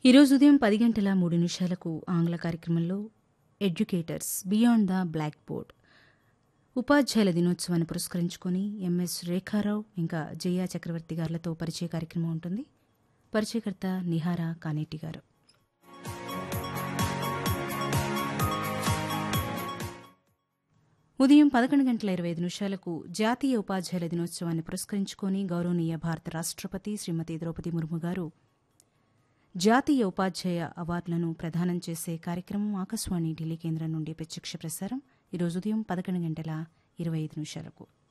ఈరోజు ఉదయం పది గంటల మూడు నిమిషాలకు ఆంగ్ల కార్యక్రమంలో educators beyond the blackboard ఉపాధ్యాయుల దినోత్సవాన్ని పురస్కరించుకొని ఎంఎస్ రేఖారావు ఇంకా జయ చక్రవర్తి గారులతో పరిచయ కార్యక్రమం ఉంటుంది పరిచయకర్త నిహారా కానేటి గారు ఉదయం పదకొండు గంటల ఇరవై ఐదు నిమిషాలకు జాతీయ ఉపాధ్యాయుల దినోత్సవాన్ని పురస్కరించుకొని గౌరవనీయ భారత రాష్ట్రపతి శ్రీమతి ద్రౌపది ముర్ము గారు జాతీయ ఉపాధ్యాయ అవార్డులను ప్రదానం చేసే కార్యక్రమం ఆకాశవాణి ఢిల్లీ కేంద్రం నుండి ప్రత్యక్ష ప్రసారం ఈరోజు ఉదయం పదకొండు గంటల ఇరవై ఐదు నిమిషాలకు